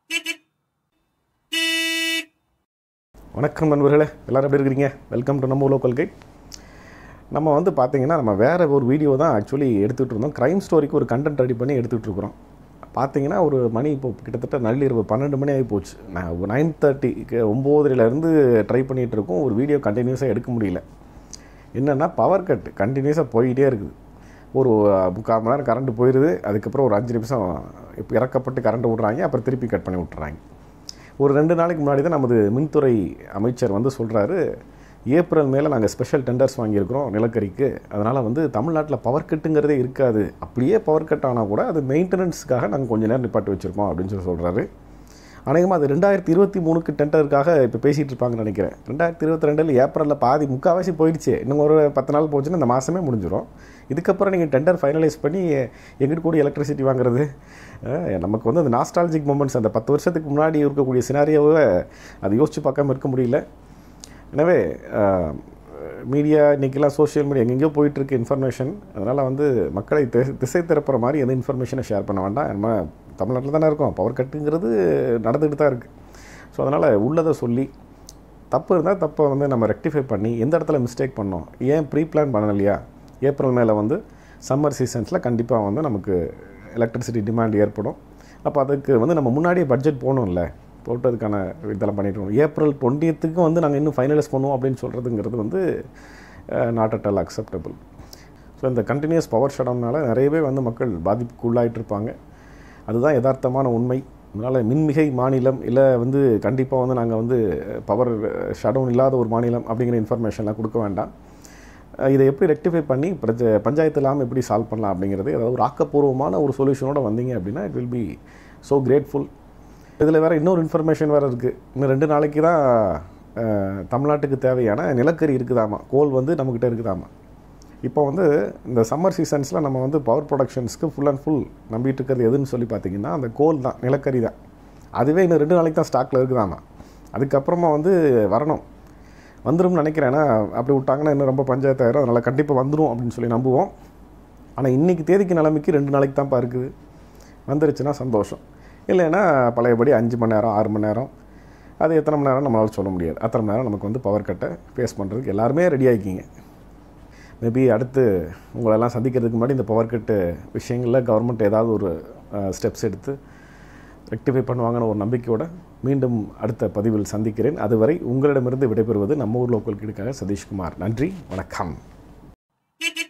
வணக்கம் நண்பர்களே எல்லாரும் எப்படி இருக்கிறீங்க வெல்கம் டு நம்ம லோக்கல் கைட் நம்ம வந்து பார்த்தீங்கன்னா நம்ம வேறு ஒரு வீடியோ தான் ஆக்சுவலி எடுத்துகிட்டு இருந்தோம் க்ரைம் ஸ்டோரிக்கு ஒரு கண்டென்ட் ரெடி பண்ணி எடுத்துகிட்டு இருக்கிறோம் பார்த்தீங்கன்னா ஒரு மணி இப்போ கிட்டத்தட்ட நள்ளிரவு பன்னெண்டு மணி ஆகி போச்சு நான் நைன் தேர்ட்டிக்கு ஒம்போதுலேருந்து ட்ரை பண்ணிகிட்டு இருக்கோம் ஒரு வீடியோ கண்டினியூஸாக எடுக்க முடியல என்னென்னா பவர் கட் கண்டினியூஸாக போயிட்டே இருக்குது ஒரு அஹ், முக்கால் மணி நேரம் கரண்ட் போயிடுது அதுக்கப்புறம் ஒரு அஞ்சு நிமிஷம் இப்போ இறக்கப்பட்டு கரண்ட் விட்றாங்க அப்புறம் திருப்பி கட் பண்ணி விட்டுறாங்க ஒரு ரெண்டு நாளைக்கு முன்னாடி தான் நமது மின்துறை அமைச்சர் வந்து சொல்கிறாரு ஏப்ரல் மேலே நாங்கள் ஸ்பெஷல் டெண்டர்ஸ் வாங்கியிருக்கிறோம் நிலக்கரிக்கு அதனால் வந்து தமிழ்நாட்டில் பவர் கட்டுங்கிறதே இருக்காது அப்படியே பவர் கட் ஆனால் கூட அது மெயின்டெனன்ஸுக்காக நாங்கள் கொஞ்ச நேரம் நிப்பாட்டி வச்சுருக்கோம் அப்படின்னு சொல்லி சொல்கிறாரு அநேகமாக அது ரெண்டாயிரத்தி இருபத்தி மூணுக்கு டெண்டருக்காக இப்போ பேசிகிட்டு இருப்பாங்கன்னு நினைக்கிறேன் ரெண்டாயிரத்தி இருபத்தி ரெண்டில் ஏப்ரலில் பாதி முக்கால்வாசி போயிடுச்சு இன்னும் ஒரு பத்து நாள் போச்சுன்னா இந்த மாதமே முடிஞ்சிடும் இதுக்கப்புறம் நீங்கள் டெண்டர் ஃபைனலைஸ் பண்ணி எங்கிட்டு கூட எலக்ட்ரிசிட்டி வாங்குறது அஹ், நமக்கு வந்து அந்த நாஸ்டாலஜிக் மூமெண்ட்ஸ் அந்த பத்து வருஷத்துக்கு முன்னாடி இருக்கக்கூடிய சினாரியோவை அதை யோசித்து பார்க்காம இருக்க முடியல எனவே மீடியா இன்றைக்கெல்லாம் சோஷியல் மீடியா எங்கெங்கேயோ போயிட்டுருக்கு இன்ஃபர்மேஷன் அதனால் வந்து மக்களை திசை திசை திருப்புற மாதிரி எந்த இன்ஃபர்மேஷனை ஷேர் பண்ண வேண்டாம் நம்ம தமிழ்நாட்டில் தானே இருக்கோம் பவர் கட்டுங்கிறது நடந்துக்கிட்டு தான் இருக்குது ஸோ அதனால் உள்ளதை சொல்லி தப்பு இருந்தால் தப்பை வந்து நம்ம ரெக்டிஃபை பண்ணி எந்த இடத்துல மிஸ்டேக் பண்ணோம் ஏன் ப்ரீ பிளான் பண்ணலையா ஏப்ரல் மேலே வந்து சம்மர் சீசன்ஸில் கண்டிப்பாக வந்து நமக்கு எலக்ட்ரிசிட்டி டிமாண்ட் ஏற்படும் அப்போ அதுக்கு வந்து நம்ம முன்னாடியே பட்ஜெட் போகணும்ல போட்டு அதுக்கான இதெல்லாம் பண்ணிட்டு இருக்கோம் ஏப்ரல் டுவெண்ட்டியத்துக்கும் வந்து நாங்கள் இன்னும் ஃபைனலைஸ் பண்ணுவோம் அப்படின்னு சொல்கிறதுங்கிறது வந்து not at all acceptable so இந்த கண்டினியூஸ் பவர் ஷடவுனால நிறையவே வந்து மக்கள் பாதிப்புக்கு உள்ளாயிட்டு இருப்பாங்க அதுதான் யதார்த்தமான உண்மை அதனால் மின்மிகை மாநிலம் இல்லை வந்து கண்டிப்பாக வந்து நாங்கள் வந்து பவர் ஷடவுன் இல்லாத ஒரு மாநிலம் அப்படிங்கிற இன்ஃபர்மேஷன்லாம் கொடுக்க வேண்டாம் அஹ் இதை எப்படி ரெக்டிஃபை பண்ணி பிரஜ பஞ்சாயத்து இல்லாமல் எப்படி சால்வ் பண்ணலாம் அப்படிங்கிறது ஏதாவது ஒரு ஆக்கப்பூர்வமான ஒரு சொல்யூஷனோட வந்தீங்க அப்படின்னா it will be so grateful இதில் வேறு இன்னொரு இன்ஃபர்மேஷன் வேறு இருக்குது இன்னும் ரெண்டு நாளைக்கு தான் அஹ், தமிழ்நாட்டுக்கு தேவையான நிலக்கரி இருக்குதாமா கோல் வந்து நம்மக்கிட்ட இருக்குதாமா இப்போ வந்து இந்த சம்மர் சீசன்ஸில் நம்ம வந்து பவர் ப்ரொடக்ஷன்ஸ்க்கு ஃபுல் அண்ட் ஃபுல் நம்பிட்டு இருக்கிறது எதுன்னு சொல்லி பார்த்தீங்கன்னா அந்த கோல் தான் நிலக்கரி தான் அதுவே இன்னும் ரெண்டு நாளைக்கு தான் ஸ்டாக்கில் இருக்குதாமா அதுக்கப்புறமா வந்து வரணும் வந்துரும்னு நினைக்கிறேன் ஏன்னா அப்படி விட்டாங்கன்னா இன்னும் ரொம்ப பஞ்சாயத்து ஆயிரும் அதனால் கண்டிப்பாக வந்துடும் அப்படின்னு சொல்லி நம்புவோம் ஆனால் இன்றைக்கி தேதிக்கு நிலைமைக்கு ரெண்டு நாளைக்கு தான்ப்பா இருக்குது வந்துருச்சுன்னா சந்தோஷம் இல்லைன்னா பழையபடி அஞ்சு மணி நேரம் ஆறு மணி நேரம் அது எத்தனை மணி நேரம் நம்மளால் சொல்ல முடியாது அத்தனை மணி நேரம் நமக்கு வந்து பவர் கட்டை ஃபேஸ் பண்ணுறதுக்கு எல்லாருமே ரெடி ஆகிக்கிங்க மேபி அடுத்து உங்களெல்லாம் சந்திக்கிறதுக்கு முன்னாடி இந்த பவர் கட்டு விஷயங்களில் கவர்மெண்ட் ஏதாவது ஒரு ஸ்டெப்ஸ் எடுத்து ரெக்டிஃபை பண்ணுவாங்கன்னு ஒரு நம்பிக்கையோட மீண்டும் அடுத்த பதிவில் சந்திக்கிறேன் அதுவரை உங்களிடமிருந்து விடைபெறுவது நம்ம ஊர் லோக்கல் கிடுக்காக சதீஷ்குமார் நன்றி வணக்கம்